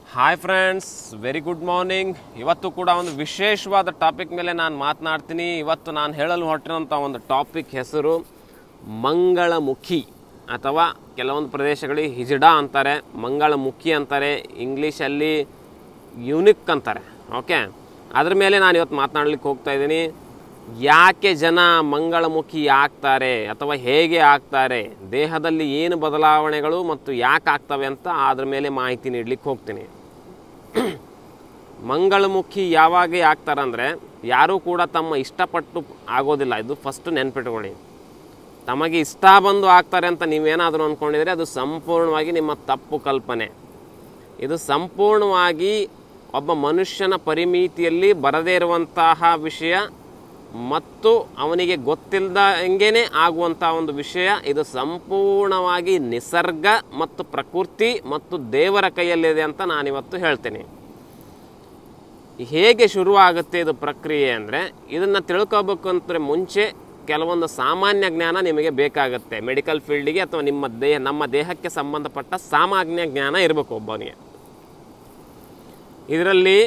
hi friends very good morning ಇವತ್ತು ಕೂಡ ಒಂದು ವಿಶೇಷವಾದ ಟಾಪಿಕ್ ಮೇಲೆ ನಾನು ಮಾತನಾಡ್ತೀನಿ ಇವತ್ತು ನಾನು ಹೇಳಲು ಹೊರಟಿರೋಂಥ ಒಂದು ಟಾಪಿಕ್ ಹೆಸರು ಮಂಗಳಮುಖಿ ಅಥವಾ ಕೆಲವೊಂದು ಪ್ರದೇಶಗಳಿಗೆ ಹಿಜಡಾ ಅಂತಾರೆ ಮಂಗಳಮುಖಿ ಅಂತಾರೆ ಇಂಗ್ಲೀಷಲ್ಲಿ ಯುನಿಕ್ ಅಂತಾರೆ ಓಕೆ ಅದ್ರ ಮೇಲೆ ನಾನು ಇವತ್ತು ಮಾತನಾಡ್ಲಿಕ್ಕೆ ಹೋಗ್ತಾ ಇದ್ದೀನಿ ಯಾಕೆ ಜನ ಮಂಗಳಮುಖಿ ಆಗ್ತಾರೆ ಅಥವಾ ಹೇಗೆ ಆಗ್ತಾರೆ ದೇಹದಲ್ಲಿ ಏನು ಬದಲಾವಣೆಗಳು ಮತ್ತು ಯಾಕೆ ಆಗ್ತವೆ ಅಂತ ಅದ್ರ ಮೇಲೆ ಮಾಹಿತಿ ನೀಡ್ಲಿಕ್ಕೆ ಹೋಗ್ತೀನಿ ಮಂಗಳಮುಖಿ ಯಾವಾಗ ಆಗ್ತಾರಂದರೆ ಯಾರೂ ಕೂಡ ತಮ್ಮ ಇಷ್ಟಪಟ್ಟು ಆಗೋದಿಲ್ಲ ಇದು ಫಸ್ಟ್ ನೆನ್ಪಿಟ್ಕೊಳ್ಳಿ ತಮಗೆ ಇಷ್ಟ ಬಂದು ಆಗ್ತಾರೆ ಅಂತ ನೀವೇನಾದರೂ ಅಂದ್ಕೊಂಡಿದ್ರೆ ಅದು ಸಂಪೂರ್ಣವಾಗಿ ನಿಮ್ಮ ತಪ್ಪು ಕಲ್ಪನೆ ಇದು ಸಂಪೂರ್ಣವಾಗಿ ಒಬ್ಬ ಮನುಷ್ಯನ ಪರಿಮಿತಿಯಲ್ಲಿ ಬರದೇ ಇರುವಂತಹ ವಿಷಯ ಮತ್ತು ಅವನಿಗೆ ಗೊತ್ತಿಲ್ಲದಂಗೆನೇ ಆಗುವಂಥ ಒಂದು ವಿಷಯ ಇದು ಸಂಪೂರ್ಣವಾಗಿ ನಿಸರ್ಗ ಮತ್ತು ಪ್ರಕೃತಿ ಮತ್ತು ದೇವರ ಕೈಯಲ್ಲಿದೆ ಅಂತ ನಾನಿವತ್ತು ಹೇಳ್ತೀನಿ ಹೇಗೆ ಶುರುವಾಗುತ್ತೆ ಇದು ಪ್ರಕ್ರಿಯೆ ಅಂದರೆ ಇದನ್ನು ತಿಳ್ಕೊಬೇಕು ಅಂದರೆ ಮುಂಚೆ ಕೆಲವೊಂದು ಸಾಮಾನ್ಯ ಜ್ಞಾನ ನಿಮಗೆ ಬೇಕಾಗುತ್ತೆ ಮೆಡಿಕಲ್ ಫೀಲ್ಡಿಗೆ ಅಥವಾ ನಿಮ್ಮ ದೇಹ ನಮ್ಮ ದೇಹಕ್ಕೆ ಸಂಬಂಧಪಟ್ಟ ಸಾಮಾನ್ಯ ಜ್ಞಾನ ಇರಬೇಕು ಒಬ್ಬನಿಗೆ ಇದರಲ್ಲಿ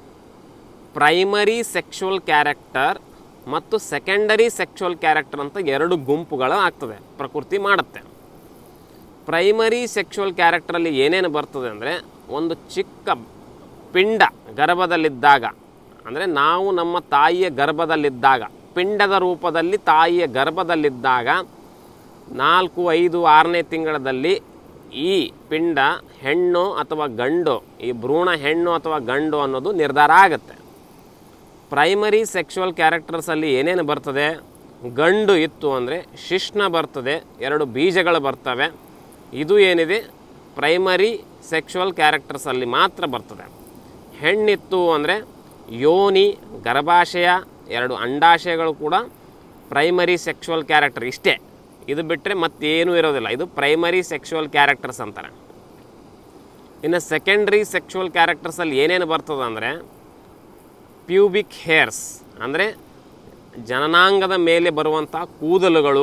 ಪ್ರೈಮರಿ ಸೆಕ್ಷುವಲ್ ಕ್ಯಾರೆಕ್ಟರ್ ಮತ್ತು ಸೆಕೆಂಡರಿ ಸೆಕ್ಷುವಲ್ ಕ್ಯಾರೆಕ್ಟರ್ ಅಂತ ಎರಡು ಗುಂಪುಗಳು ಆಗ್ತದೆ ಪ್ರಕೃತಿ ಮಾಡುತ್ತೆ ಪ್ರೈಮರಿ ಸೆಕ್ಷುವಲ್ ಕ್ಯಾರೆಕ್ಟರಲ್ಲಿ ಏನೇನು ಬರ್ತದೆ ಅಂದರೆ ಒಂದು ಚಿಕ್ಕ ಪಿಂಡ ಗರ್ಭದಲ್ಲಿದ್ದಾಗ ಅಂದರೆ ನಾವು ನಮ್ಮ ತಾಯಿಯ ಗರ್ಭದಲ್ಲಿದ್ದಾಗ ಪಿಂಡದ ರೂಪದಲ್ಲಿ ತಾಯಿಯ ಗರ್ಭದಲ್ಲಿದ್ದಾಗ ನಾಲ್ಕು ಐದು ಆರನೇ ತಿಂಗಳಲ್ಲಿ ಈ ಪಿಂಡ ಹೆಣ್ಣು ಅಥವಾ ಗಂಡು ಈ ಭ್ರೂಣ ಹೆಣ್ಣು ಅಥವಾ ಗಂಡು ಅನ್ನೋದು ನಿರ್ಧಾರ ಆಗುತ್ತೆ ಪ್ರೈಮರಿ ಸೆಕ್ಷುವಲ್ ಕ್ಯಾರೆಕ್ಟರ್ಸಲ್ಲಿ ಏನೇನು ಬರ್ತದೆ ಗಂಡು ಇತ್ತು ಅಂದರೆ ಶಿಶ್ನ ಬರ್ತದೆ ಎರಡು ಬೀಜಗಳು ಬರ್ತವೆ ಇದು ಏನಿದೆ ಪ್ರೈಮರಿ ಸೆಕ್ಷುವಲ್ ಕ್ಯಾರೆಕ್ಟರ್ಸಲ್ಲಿ ಮಾತ್ರ ಬರ್ತದೆ ಹೆಣ್ಣಿತ್ತು ಅಂದರೆ ಯೋನಿ ಗರ್ಭಾಶಯ ಎರಡು ಅಂಡಾಶಯಗಳು ಕೂಡ ಪ್ರೈಮರಿ ಸೆಕ್ಷುವಲ್ ಕ್ಯಾರೆಕ್ಟರ್ ಇಷ್ಟೇ ಇದು ಬಿಟ್ಟರೆ ಮತ್ತೇನೂ ಇರೋದಿಲ್ಲ ಇದು ಪ್ರೈಮರಿ ಸೆಕ್ಷುವಲ್ ಕ್ಯಾರೆಕ್ಟರ್ಸ್ ಅಂತಾರೆ ಇನ್ನು ಸೆಕೆಂಡ್ರಿ ಸೆಕ್ಷುವಲ್ ಕ್ಯಾರೆಕ್ಟರ್ಸಲ್ಲಿ ಏನೇನು ಬರ್ತದೆ ಅಂದರೆ ಪ್ಯೂಬಿಕ್ ಹೇರ್ಸ್ ಅಂದರೆ ಜನನಾಂಗದ ಮೇಲೆ ಬರುವಂಥ ಕೂದಲುಗಳು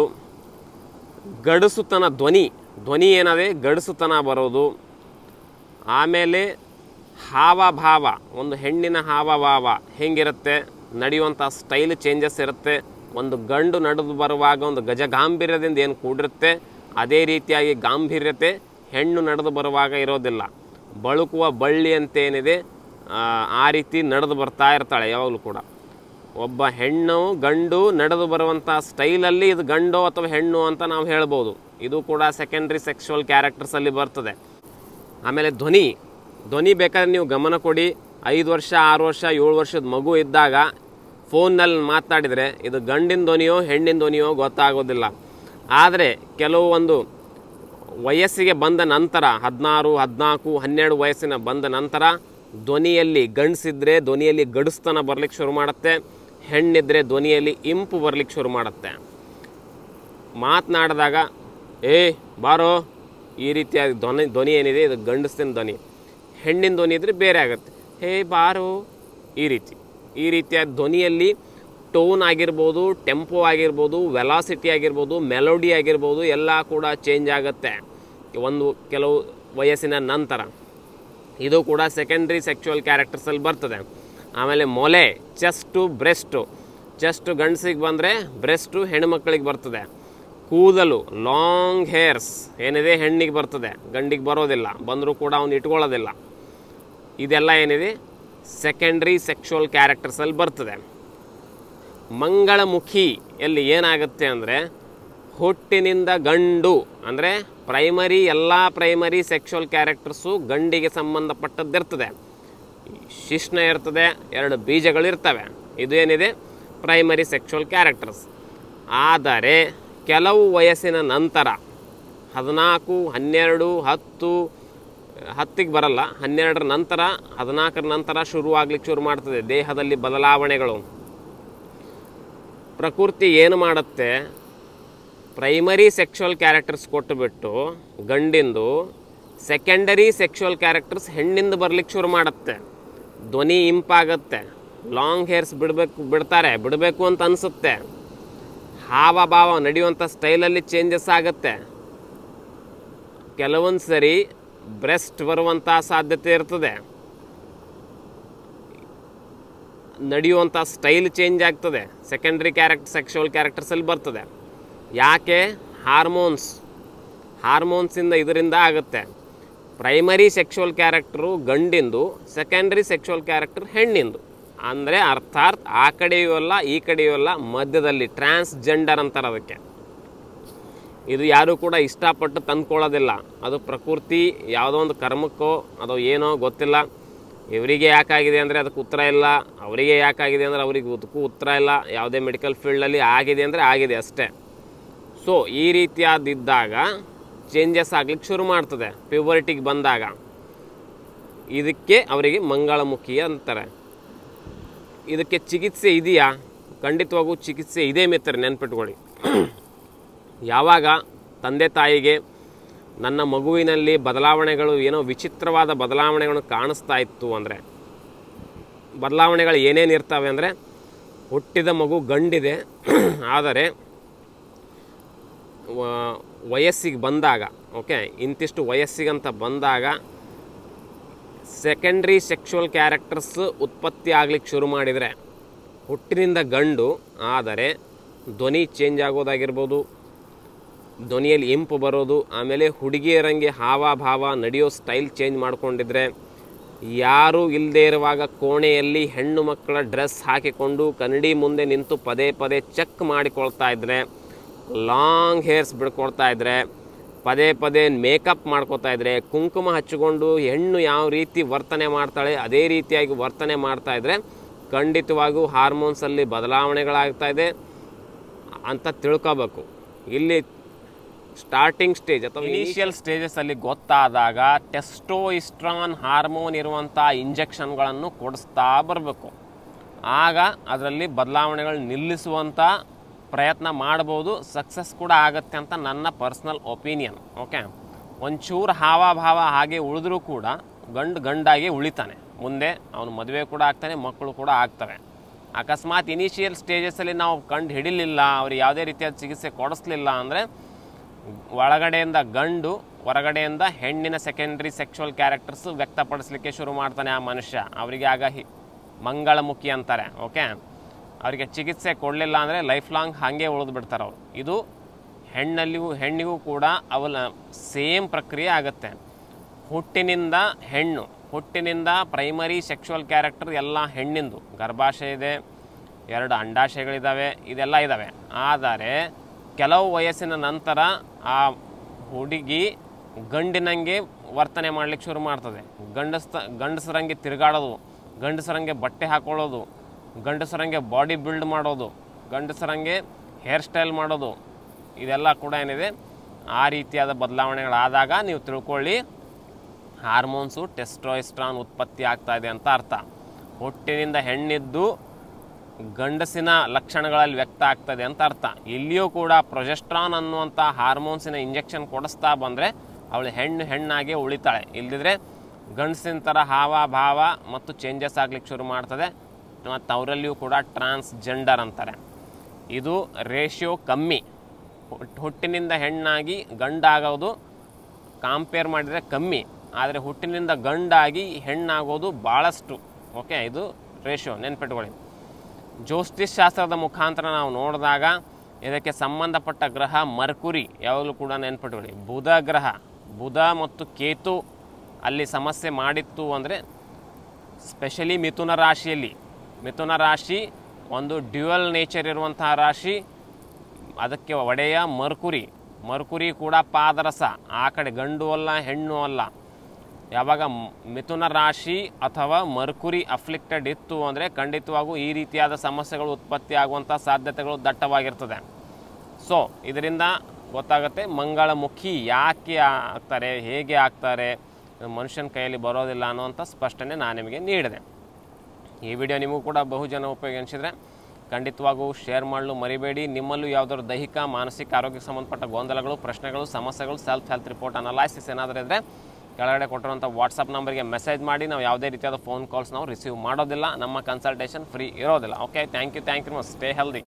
ಗಡಸುತನ ಧ್ವನಿ ಧ್ವನಿ ಏನದೆ ಗಡಸುತನ ಬರೋದು ಆಮೇಲೆ ಹಾವಭಾವ ಒಂದು ಹೆಣ್ಣಿನ ಹಾವಭಾವ ಹೆಂಗಿರುತ್ತೆ ನಡೆಯುವಂಥ ಸ್ಟೈಲ್ ಚೇಂಜಸ್ ಇರುತ್ತೆ ಒಂದು ಗಂಡು ನಡೆದು ಬರುವಾಗ ಒಂದು ಗಜ ಗಾಂಭೀರ್ಯದಿಂದ ಏನು ಕೂಡಿರುತ್ತೆ ಅದೇ ರೀತಿಯಾಗಿ ಗಾಂಭೀರ್ಯತೆ ಹೆಣ್ಣು ನಡೆದು ಬರುವಾಗ ಇರೋದಿಲ್ಲ ಬಳುಕುವ ಬಳ್ಳಿ ಅಂತೇನಿದೆ ಆ, ಆ ರೀತಿ ನಡೆದು ಬರ್ತಾ ಇರ್ತಾಳೆ ಯಾವಾಗಲೂ ಕೂಡ ಒಬ್ಬ ಹೆಣ್ಣು ಗಂಡು ನಡೆದು ಬರುವಂಥ ಸ್ಟೈಲಲ್ಲಿ ಇದು ಗಂಡು ಅಥವಾ ಹೆಣ್ಣು ಅಂತ ನಾವು ಹೇಳ್ಬೋದು ಇದು ಕೂಡ ಸೆಕೆಂಡ್ರಿ ಸೆಕ್ಷುವಲ್ ಕ್ಯಾರೆಕ್ಟರ್ಸಲ್ಲಿ ಬರ್ತದೆ ಆಮೇಲೆ ಧ್ವನಿ ಧ್ವನಿ ಬೇಕಾದ್ರೆ ನೀವು ಗಮನ ಕೊಡಿ ಐದು ವರ್ಷ ಆರು ವರ್ಷ ಏಳು ವರ್ಷದ ಮಗು ಇದ್ದಾಗ ಫೋನ್ನಲ್ಲಿ ಮಾತಾಡಿದರೆ ಇದು ಗಂಡಿನ ಧ್ವನಿಯೋ ಹೆಣ್ಣಿನ ಧ್ವನಿಯೋ ಗೊತ್ತಾಗೋದಿಲ್ಲ ಆದರೆ ಕೆಲವು ಒಂದು ವಯಸ್ಸಿಗೆ ಬಂದ ನಂತರ ಹದಿನಾರು ಹದಿನಾಲ್ಕು ಹನ್ನೆರಡು ವಯಸ್ಸಿನ ಬಂದ ನಂತರ ಧ್ವನಿಯಲ್ಲಿ ಗಂಡಸಿದ್ರೆ ಧ್ವನಿಯಲ್ಲಿ ಗಡಸ್ತನ ಬರ್ಲಿಕ್ಕೆ ಶುರು ಮಾಡುತ್ತೆ ಹೆಣ್ಣಿದ್ರೆ ಧ್ವನಿಯಲ್ಲಿ ಇಂಪು ಬರ್ಲಿಕ್ಕೆ ಶುರು ಮಾಡುತ್ತೆ ಮಾತನಾಡಿದಾಗ ಏ ಬಾರೋ ಈ ರೀತಿಯಾಗಿ ಧ್ವನಿ ಧ್ವನಿ ಏನಿದೆ ಇದು ಗಂಡಸಿನ ಧ್ವನಿ ಹೆಣ್ಣಿನ ಧ್ವನಿ ಇದ್ರೆ ಬೇರೆ ಆಗುತ್ತೆ ಹೇ ಬಾರೋ ಈ ರೀತಿ ಈ ರೀತಿಯ ಧ್ವನಿಯಲ್ಲಿ ಟೋನ್ ಆಗಿರ್ಬೋದು ಟೆಂಪೋ ಆಗಿರ್ಬೋದು ವೆಲಾಸಿಟಿ ಆಗಿರ್ಬೋದು ಮೆಲೋಡಿ ಆಗಿರ್ಬೋದು ಎಲ್ಲ ಕೂಡ ಚೇಂಜ್ ಆಗುತ್ತೆ ಒಂದು ಕೆಲವು ವಯಸ್ಸಿನ ನಂತರ ಇದು ಕೂಡ ಸೆಕೆಂಡ್ರಿ ಸೆಕ್ಷುವಲ್ ಕ್ಯಾರೆಕ್ಟರ್ಸಲ್ಲಿ ಬರ್ತದೆ ಆಮೇಲೆ ಮೊಲೆ ಚೆಸ್ಟು ಬ್ರೆಸ್ಟು ಚೆಸ್ಟು ಗಂಡಸಿಗೆ ಬಂದರೆ ಬ್ರೆಸ್ಟು ಹೆಣ್ಮಕ್ಳಿಗೆ ಬರ್ತದೆ ಕೂದಲು ಲಾಂಗ್ ಹೇರ್ಸ್ ಏನಿದೆ ಹೆಣ್ಣಿಗೆ ಬರ್ತದೆ ಗಂಡಿಗೆ ಬರೋದಿಲ್ಲ ಬಂದರೂ ಕೂಡ ಅವ್ನು ಇಟ್ಕೊಳ್ಳೋದಿಲ್ಲ ಇದೆಲ್ಲ ಏನಿದೆ ಸೆಕೆಂಡ್ರಿ ಸೆಕ್ಷುವಲ್ ಕ್ಯಾರೆಕ್ಟರ್ಸಲ್ಲಿ ಬರ್ತದೆ ಮಂಗಳಮುಖಿಯಲ್ಲಿ ಏನಾಗುತ್ತೆ ಅಂದರೆ ಹುಟ್ಟಿನಿಂದ ಗಂಡು ಅಂದರೆ ಪ್ರೈಮರಿ ಎಲ್ಲ ಪ್ರೈಮರಿ ಸೆಕ್ಷುವಲ್ ಕ್ಯಾರೆಕ್ಟರ್ಸು ಗಂಡಿಗೆ ಸಂಬಂಧಪಟ್ಟದ್ದಿರ್ತದೆ ಶಿಶ್ನ ಇರ್ತದೆ ಎರಡು ಬೀಜಗಳಿರ್ತವೆ ಇದು ಏನಿದೆ ಪ್ರೈಮರಿ ಸೆಕ್ಷುವಲ್ ಕ್ಯಾರೆಕ್ಟರ್ಸ್ ಆದರೆ ಕೆಲವು ವಯಸ್ಸಿನ ನಂತರ ಹದಿನಾಲ್ಕು ಹನ್ನೆರಡು ಹತ್ತು ಹತ್ತಿಗೆ ಬರಲ್ಲ ಹನ್ನೆರಡರ ನಂತರ ಹದಿನಾಲ್ಕರ ನಂತರ ಶುರುವಾಗ್ಲಿಕ್ಕೆ ಶುರು ಮಾಡ್ತದೆ ದೇಹದಲ್ಲಿ ಬದಲಾವಣೆಗಳು ಪ್ರಕೃತಿ ಏನು ಮಾಡುತ್ತೆ ಪ್ರೈಮರಿ ಸೆಕ್ಷುವಲ್ ಕ್ಯಾರೆಕ್ಟರ್ಸ್ ಕೊಟ್ಟುಬಿಟ್ಟು ಗಂಡಿಂದು ಸೆಕೆಂಡರಿ ಸೆಕ್ಷುವಲ್ ಕ್ಯಾರೆಕ್ಟರ್ಸ್ ಹೆಣ್ಣಿಂದ ಬರ್ಲಿಕ್ಕೆ ಶುರು ಮಾಡುತ್ತೆ ಧ್ವನಿ ಇಂಪಾಗತ್ತೆ ಲಾಂಗ್ ಹೇರ್ಸ್ ಬಿಡಬೇಕು ಬಿಡ್ತಾರೆ ಬಿಡಬೇಕು ಅಂತ ಅನಿಸುತ್ತೆ ಹಾವಭಾವ ನಡೆಯುವಂಥ ಸ್ಟೈಲಲ್ಲಿ ಚೇಂಜಸ್ ಆಗುತ್ತೆ ಕೆಲವೊಂದು ಸರಿ ಬ್ರೆಸ್ಟ್ ಬರುವಂಥ ಸಾಧ್ಯತೆ ಇರ್ತದೆ ನಡೆಯುವಂಥ ಸ್ಟೈಲ್ ಚೇಂಜ್ ಆಗ್ತದೆ ಸೆಕೆಂಡ್ರಿ ಕ್ಯಾರೆಕ್ಟರ್ ಸೆಕ್ಷುವಲ್ ಕ್ಯಾರೆಕ್ಟರ್ಸಲ್ಲಿ ಬರ್ತದೆ ಯಾಕೆ ಹಾರ್ಮೋನ್ಸ್ ಹಾರ್ಮೋನ್ಸಿಂದ ಇದರಿಂದ ಆಗುತ್ತೆ ಪ್ರೈಮರಿ ಸೆಕ್ಷುವಲ್ ಕ್ಯಾರೆಕ್ಟರು ಗಂಡಿಂದು ಸೆಕೆಂಡ್ರಿ ಸೆಕ್ಷುವಲ್ ಕ್ಯಾರೆಕ್ಟರ್ ಹೆಣ್ಣಿಂದು ಅಂದರೆ ಅರ್ಥಾತ್ ಆ ಕಡೆಯೂ ಅಲ್ಲ ಈ ಕಡೆಯೂ ಅಲ್ಲ ಮಧ್ಯದಲ್ಲಿ ಟ್ರಾನ್ಸ್ಜೆಂಡರ್ ಅಂತಾರೆ ಅದಕ್ಕೆ ಇದು ಯಾರೂ ಕೂಡ ಇಷ್ಟಪಟ್ಟು ತಂದ್ಕೊಳ್ಳೋದಿಲ್ಲ ಅದು ಪ್ರಕೃತಿ ಯಾವುದೋ ಒಂದು ಕರ್ಮಕ್ಕೋ ಅದು ಏನೋ ಗೊತ್ತಿಲ್ಲ ಇವರಿಗೆ ಯಾಕಾಗಿದೆ ಅಂದರೆ ಅದಕ್ಕೆ ಉತ್ತರ ಇಲ್ಲ ಅವರಿಗೆ ಯಾಕಾಗಿದೆ ಅಂದರೆ ಅವ್ರಿಗೆ ಅದಕ್ಕೂ ಉತ್ತರ ಇಲ್ಲ ಯಾವುದೇ ಮೆಡಿಕಲ್ ಫೀಲ್ಡಲ್ಲಿ ಆಗಿದೆ ಅಂದರೆ ಆಗಿದೆ ಅಷ್ಟೇ ಸೊ ಈ ರೀತಿಯಾದಿದ್ದಾಗ ಚೇಂಜಸ್ ಆಗ್ಲಿಕ್ಕೆ ಶುರು ಮಾಡ್ತದೆ ಪ್ಯೂಬರ್ಟಿಗೆ ಬಂದಾಗ ಇದಕ್ಕೆ ಅವರಿಗೆ ಮಂಗಳಮುಖಿ ಅಂತಾರೆ ಇದಕ್ಕೆ ಚಿಕಿತ್ಸೆ ಇದೆಯಾ ಖಂಡಿತವಾಗೂ ಚಿಕಿತ್ಸೆ ಇದೆ ಮಿತ್ರ ನೆನ್ಪಿಟ್ಕೊಳ್ಳಿ ಯಾವಾಗ ತಂದೆ ತಾಯಿಗೆ ನನ್ನ ಮಗುವಿನಲ್ಲಿ ಬದಲಾವಣೆಗಳು ಏನೋ ವಿಚಿತ್ರವಾದ ಬದಲಾವಣೆಗಳು ಕಾಣಿಸ್ತಾ ಇತ್ತು ಅಂದರೆ ಬದಲಾವಣೆಗಳು ಏನೇನು ಇರ್ತವೆ ಅಂದರೆ ಹುಟ್ಟಿದ ಮಗು ಗಂಡಿದೆ ಆದರೆ ವ- ವಯಸ್ಸಿಗೆ ಬಂದಾಗ ಓಕೆ ಇಂತಿಷ್ಟು ವಯಸ್ಸಿಗಂತ ಬಂದಾಗ ಸೆಕೆಂಡ್ರಿ ಸೆಕ್ಷುವಲ್ ಕ್ಯಾರೆಕ್ಟರ್ಸ್ ಉತ್ಪತ್ತಿ ಆಗ್ಲಿಕ್ಕೆ ಶುರು ಮಾಡಿದರೆ ಹುಟ್ಟಿನಿಂದ ಗಂಡು ಆದರೆ ಧ್ವನಿ ಚೇಂಜ್ ಆಗೋದಾಗಿರ್ಬೋದು ಧ್ವನಿಯಲ್ಲಿ ಇಂಪು ಬರೋದು ಆಮೇಲೆ ಹುಡುಗಿಯರಂಗೆ ಹಾವಭಾವ ನಡೆಯೋ ಸ್ಟೈಲ್ ಚೇಂಜ್ ಮಾಡ್ಕೊಂಡಿದ್ರೆ ಯಾರೂ ಇಲ್ಲದೆ ಇರುವಾಗ ಕೋಣೆಯಲ್ಲಿ ಹೆಣ್ಣು ಮಕ್ಕಳ ಡ್ರೆಸ್ ಹಾಕಿಕೊಂಡು ಕನ್ನಡಿ ಮುಂದೆ ನಿಂತು ಪದೇ ಪದೇ ಚೆಕ್ ಮಾಡಿಕೊಳ್ತಾ ಇದ್ರೆ ಲಾಂಗ್ ಹೇರ್ಸ್ ಬಿಡ್ಕೊಳ್ತಾ ಇದ್ರೆ ಪದೇ ಪದೇ ಮೇಕಪ್ ಮಾಡ್ಕೋತಾ ಇದ್ರೆ ಕುಂಕುಮ ಹಚ್ಚಿಕೊಂಡು ಹೆಣ್ಣು ಯಾವ ರೀತಿ ವರ್ತನೆ ಮಾಡ್ತಾಳೆ ಅದೇ ರೀತಿಯಾಗಿ ವರ್ತನೆ ಮಾಡ್ತಾ ಇದ್ರೆ ಖಂಡಿತವಾಗೂ ಹಾರ್ಮೋನ್ಸಲ್ಲಿ ಬದಲಾವಣೆಗಳಾಗ್ತಾ ಇದೆ ಅಂತ ತಿಳ್ಕೊಬೇಕು ಇಲ್ಲಿ ಸ್ಟಾರ್ಟಿಂಗ್ ಸ್ಟೇಜ್ ಅಥವಾ ಇನಿಷಿಯಲ್ ಸ್ಟೇಜಸಲ್ಲಿ ಗೊತ್ತಾದಾಗ ಟೆಸ್ಟೋಯಿಸ್ಟ್ರಾನ್ ಹಾರ್ಮೋನ್ ಇರುವಂಥ ಇಂಜೆಕ್ಷನ್ಗಳನ್ನು ಕೊಡಿಸ್ತಾ ಬರಬೇಕು ಆಗ ಅದರಲ್ಲಿ ಬದಲಾವಣೆಗಳು ನಿಲ್ಲಿಸುವಂಥ ಪ್ರಯತ್ನ ಮಾಡ್ಬೋದು ಸಕ್ಸಸ್ ಕೂಡ ಆಗುತ್ತೆ ಅಂತ ನನ್ನ ಪರ್ಸ್ನಲ್ ಒಪಿನಿಯನ್ ಓಕೆ ಒಂಚೂರು ಹಾವಭಾವ ಹಾಗೆ ಉಳಿದ್ರೂ ಕೂಡ ಗಂಡು ಗಂಡಾಗಿ ಉಳಿತಾನೆ ಮುಂದೆ ಅವನು ಮದುವೆ ಕೂಡ ಆಗ್ತಾನೆ ಮಕ್ಕಳು ಕೂಡ ಆಗ್ತವೆ ಅಕಸ್ಮಾತ್ ಇನಿಷಿಯಲ್ ಸ್ಟೇಜಸಲ್ಲಿ ನಾವು ಕಂಡು ಹಿಡಿಲಿಲ್ಲ ಅವ್ರಿಗೆ ಯಾವುದೇ ರೀತಿಯಾದ ಚಿಕಿತ್ಸೆ ಕೊಡಿಸ್ಲಿಲ್ಲ ಅಂದರೆ ಒಳಗಡೆಯಿಂದ ಗಂಡು ಹೊರಗಡೆಯಿಂದ ಹೆಣ್ಣಿನ ಸೆಕೆಂಡ್ರಿ ಸೆಕ್ಷುವಲ್ ಕ್ಯಾರೆಕ್ಟರ್ಸ್ ವ್ಯಕ್ತಪಡಿಸ್ಲಿಕ್ಕೆ ಶುರು ಮಾಡ್ತಾನೆ ಆ ಮನುಷ್ಯ ಅವರಿಗೆ ಆಗ ಹಿ ಮಂಗಳಮುಖಿ ಅಂತಾರೆ ಓಕೆ ಅವರಿಗೆ ಚಿಕಿತ್ಸೆ ಕೊಡಲಿಲ್ಲ ಅಂದರೆ ಲೈಫ್ ಲಾಂಗ್ ಹಾಗೆ ಉಳಿದು ಬಿಡ್ತಾರೆ ಅವರು ಇದು ಹೆಣ್ಣಲ್ಲಿಗೂ ಹೆಣ್ಣಿಗೂ ಕೂಡ ಅವಲ ಸೇಮ್ ಪ್ರಕ್ರಿಯೆ ಆಗುತ್ತೆ ಹುಟ್ಟಿನಿಂದ ಹೆಣ್ಣು ಹುಟ್ಟಿನಿಂದ ಪ್ರೈಮರಿ ಸೆಕ್ಷುವಲ್ ಕ್ಯಾರೆಕ್ಟರ್ ಎಲ್ಲ ಹೆಣ್ಣಿಂದು ಗರ್ಭಾಶಯ ಇದೆ ಎರಡು ಅಂಡಾಶಯಗಳಿದ್ದಾವೆ ಇದೆಲ್ಲ ಇದ್ದಾವೆ ಆದರೆ ಕೆಲವು ವಯಸ್ಸಿನ ನಂತರ ಆ ಹುಡುಗಿ ಗಂಡಿನಂಗೆ ವರ್ತನೆ ಮಾಡ್ಲಿಕ್ಕೆ ಶುರು ಮಾಡ್ತದೆ ಗಂಡಸ್ತ ಗಂಡಸರಂಗೆ ತಿರುಗಾಡೋದು ಗಂಡಸರಂಗೆ ಬಟ್ಟೆ ಹಾಕೊಳ್ಳೋದು ಗಂಡಸರಂಗೆ ಬಾಡಿ ಬಿಲ್ಡ್ ಮಾಡೋದು ಗಂಡಸರಂಗೆ ಹೇರ್ ಸ್ಟೈಲ್ ಮಾಡೋದು ಇದೆಲ್ಲ ಕೂಡ ಏನಿದೆ ಆ ರೀತಿಯಾದ ಬದಲಾವಣೆಗಳಾದಾಗ ನೀವು ತಿಳ್ಕೊಳ್ಳಿ ಹಾರ್ಮೋನ್ಸು ಟೆಸ್ಟ್ರೋಯಿಸ್ಟ್ರಾನ್ ಉತ್ಪತ್ತಿ ಆಗ್ತಾ ಇದೆ ಅಂತ ಅರ್ಥ ಹುಟ್ಟಿನಿಂದ ಹೆಣ್ಣಿದ್ದು ಗಂಡಸಿನ ಲಕ್ಷಣಗಳಲ್ಲಿ ವ್ಯಕ್ತ ಆಗ್ತದೆ ಅಂತ ಅರ್ಥ ಇಲ್ಲಿಯೂ ಕೂಡ ಪ್ರೊಜೆಸ್ಟ್ರಾನ್ ಅನ್ನುವಂಥ ಹಾರ್ಮೋನ್ಸಿನ ಇಂಜೆಕ್ಷನ್ ಕೊಡಿಸ್ತಾ ಬಂದರೆ ಅವಳು ಹೆಣ್ಣು ಹೆಣ್ಣಾಗಿ ಉಳಿತಾಳೆ ಇಲ್ದಿದ್ರೆ ಗಂಡಸಿನ ಥರ ಹಾವ ಭಾವ ಮತ್ತು ಚೇಂಜಸ್ ಆಗ್ಲಿಕ್ಕೆ ಶುರು ಮಾಡ್ತದೆ ಮತ್ತು ಅವರಲ್ಲಿಯೂ ಕೂಡ ಟ್ರಾನ್ಸ್ಜೆಂಡರ್ ಅಂತಾರೆ ಇದು ರೇಷಿಯೋ ಕಮ್ಮಿ ಹುಟ್- ಹುಟ್ಟಿನಿಂದ ಹೆಣ್ಣಾಗಿ ಗಂಡಾಗೋದು ಕಾಂಪೇರ್ ಮಾಡಿದರೆ ಕಮ್ಮಿ ಆದರೆ ಹುಟ್ಟಿನಿಂದ ಗಂಡಾಗಿ ಹೆಣ್ಣಾಗೋದು ಭಾಳಷ್ಟು ಓಕೆ ಇದು ರೇಷಿಯೋ ನೆನ್ಪಿಟ್ಕೊಳ್ಳಿ ಜ್ಯೋತಿಷ್ ಶಾಸ್ತ್ರದ ಮುಖಾಂತರ ನಾವು ನೋಡಿದಾಗ ಇದಕ್ಕೆ ಸಂಬಂಧಪಟ್ಟ ಗ್ರಹ ಮರ್ಕುರಿ ಯಾವಾಗಲೂ ಕೂಡ ನೆನ್ಪಿಟ್ಕೊಳ್ಳಿ ಬುಧ ಗ್ರಹ ಬುಧ ಮತ್ತು ಕೇತು ಅಲ್ಲಿ ಸಮಸ್ಯೆ ಮಾಡಿತ್ತು ಅಂದರೆ ಸ್ಪೆಷಲಿ ಮಿಥುನ ರಾಶಿಯಲ್ಲಿ ಮಿಥುನ ರಾಶಿ ಒಂದು ಡ್ಯುಯಲ್ ನೇಚರ್ ಇರುವಂತಹ ರಾಶಿ ಅದಕ್ಕೆ ಒಡೆಯ ಮರ್ಕುರಿ ಮರ್ಕುರಿ ಕೂಡ ಪಾದರಸ ಆ ಕಡೆ ಗಂಡು ಅಲ್ಲ ಹೆಣ್ಣು ಅಲ್ಲ ಯಾವಾಗ ಮ್- ಮಿಥುನ ರಾಶಿ ಅಥವಾ ಮರ್ಕುರಿ ಅಫ್ಲಿಕ್ಟೆಡ್ ಇತ್ತು ಅಂದರೆ ಖಂಡಿತವಾಗೂ ಈ ರೀತಿಯಾದ ಸಮಸ್ಯೆಗಳು ಉತ್ಪತ್ತಿ ಆಗುವಂಥ ಸಾಧ್ಯತೆಗಳು ದಟ್ಟವಾಗಿರ್ತದೆ ಸೊ ಇದರಿಂದ ಗೊತ್ತಾಗುತ್ತೆ ಮಂಗಳಮುಖಿ ಯಾಕೆ ಆಗ್ತಾರೆ ಹೇಗೆ ಆಗ್ತಾರೆ ಮನುಷ್ಯನ ಕೈಯಲ್ಲಿ ಬರೋದಿಲ್ಲ ಅನ್ನುವಂಥ ಸ್ಪಷ್ಟನೆ ನಾನು ನಿಮಗೆ ನೀಡಿದೆ ಈ ವಿಡಿಯೋ ನಿಮಗೂ ಕೂಡ ಬಹುಜನ ಉಪಯೋಗ ಅನಿಸಿದರೆ ಖಂಡಿತವಾಗೂ ಶೇರ್ ಮಾಡಲು ಮರಿಬೇಡಿ ನಿಮ್ಮಲ್ಲೂ ಯಾವುದಾದ್ರು ದೈಹಿಕ ಮಾನಸಿಕ ಆರೋಗ್ಯಕ್ಕೆ ಸಂಬಂಧಪಟ್ಟ ಗೊಂದಲಗಳು ಪ್ರಶ್ನೆಗಳು ಸಮಸ್ಯೆಗಳು ಸೆಲ್ಫ್ ಹೆಲ್ತ್ ರಿಪೋರ್ಟ್ ಅನಲೈಸಿಸ್ ಏನಾದರೂ ಇದ್ದರೆ ಕೆಳಗಡೆ ಕೊಟ್ಟಿರುವಂಥ ವಾಟ್ಸಪ್ ನಂಬರ್ಗೆ ಮೆಸೇಜ್ ಮಾಡಿ ನಾವು ಯಾವುದೇ ರೀತಿಯಾದ ಫೋನ್ ಕಾಲ್ಸ್ ನಾವು ರಿಸೀವ್ ಮಾಡೋದಿಲ್ಲ ನಮ್ಮ ಕನ್ಸಲ್ಟೇಷನ್ ಫ್ರೀ ಇರೋದಿಲ್ಲ okay thank you thank you stay healthy